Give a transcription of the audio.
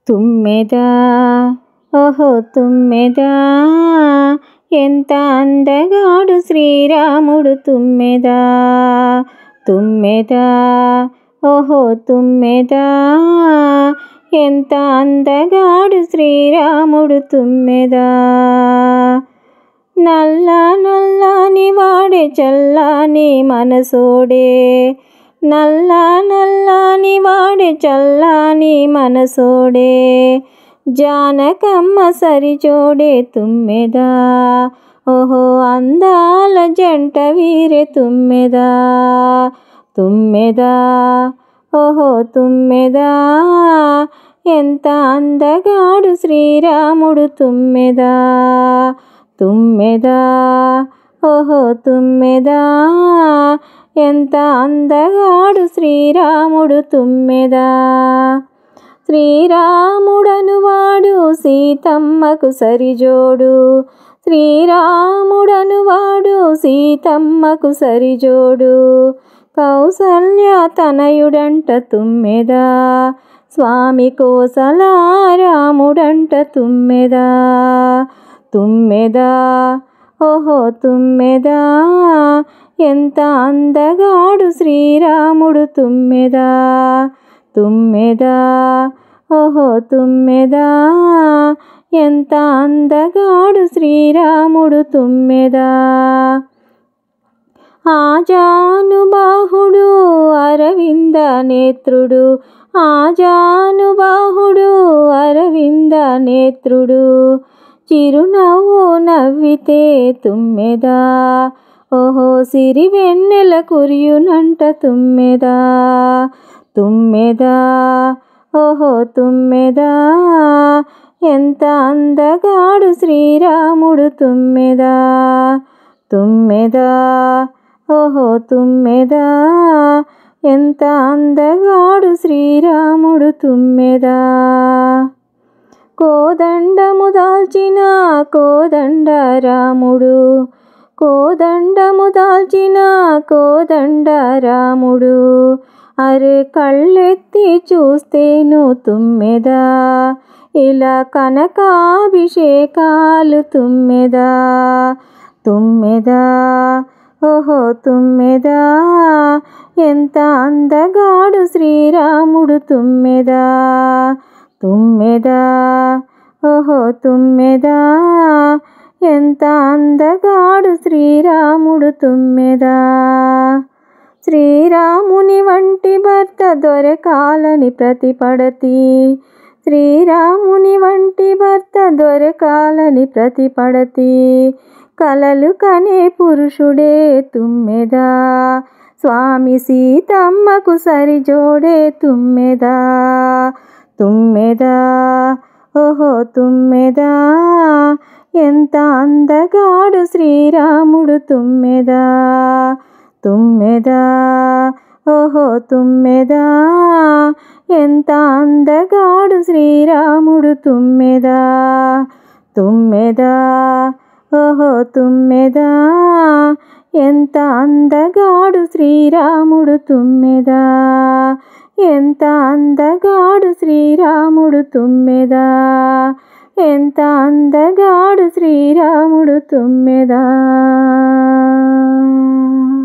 తుమ్మెదా ఓహో తుమ్మెదా ఎంత అందగాడు శ్రీరాముడు తుమ్మెదా తుమ్మెదా ఓహో తుమ్మెదా ఎంత అందగాడు శ్రీరాముడు తుమ్మెదా నల్ల నల్లని వాడే చల్లాని మనసోడే నల్ల నల్లని వాడే చల్లాని మనసోడే జానకమ్మ సరిచోడే తుమ్మెదా ఓహో అందాల జంట వీరే తుమ్మెదా తుమ్మెదా ఓహో తుమ్మెదా ఎంత అందగాడు శ్రీరాముడు తుమ్మెదా తుమ్మెదా ఓహో తుమ్మెదా ఎంత అందగాడు శ్రీరాముడు తుమ్మెదా శ్రీరాముడను వాడు సీతమ్మకు సరిజోడు శ్రీరాముడను వాడు సీతమ్మకు సరిజోడు కౌసల్య తనయుడంట తుమ్మెదా స్వామి కోసలారాముడంట తుమ్మెదా తుమ్మెదా ఓహో తుమ్మెదా ఎంత అందగాడు శ్రీరాముడు తుమ్మెదా తుమ్మెదా ఓహో తుమ్మెదా ఎంత అందగాడు శ్రీరాముడు తుమ్మెదా ఆజానుబాహుడు అరవింద నేత్రుడు ఆజానుబాహుడు అరవింద నేత్రుడు చిరునవ్వు నవ్వితే తుమ్మెదా ఓహో సిరి వెన్నెల కురియునంట తుమ్మెదా తుమ్మెదా ఓహో తుమ్మెదా ఎంత అందగాడు శ్రీరాముడు తుమ్మెదా తుమ్మెదా ఓహో తుమ్మెదా ఎంత అందగాడు శ్రీరాముడు తుమ్మెదా కోదండము దాల్చిన కోదండ రాముడు కోదండము దాల్చిన కోదండ రాముడు అరే కళ్ళెత్తి చూస్తేను తుమ్మెదా ఇలా కనకాభిషేకాలు తుమ్మెదా తుమ్మెదా ఓహో తుమ్మెదా ఎంత అందగాడు శ్రీరాముడు తుమ్మెదా తుమ్మెదా ఓహో తుమ్మెదా ఎంత అందగాడు శ్రీరాముడు తుమ్మెదా శ్రీరాముని వంటి భర్త దొరకాలని ప్రతిపడతి శ్రీరాముని వంటి భర్త దొరకాలని ప్రతిపడతి కలలు కనే పురుషుడే తుమ్మెదా స్వామి సీతమ్మకు సరిజోడే తుమ్మెదా తుమ్మెదా ఓహో తుమ్మెదా ఎంత అందగాడు శ్రీరాముడు తుమ్మెదా తుమ్మెదా ఓహో తుమ్మెదా ఎంత అందగాడు శ్రీరాముడు తుమ్మెదా తుమ్మెదా ఓహో తుమ్మెదా ఎంత అందగాడు శ్రీరాముడు తుమ్మెదా ఎంత అందగాడు శ్రీరాముడు తుమ్మెదా ఎంత అందగాడు శ్రీరాముడు తుమ్మెదా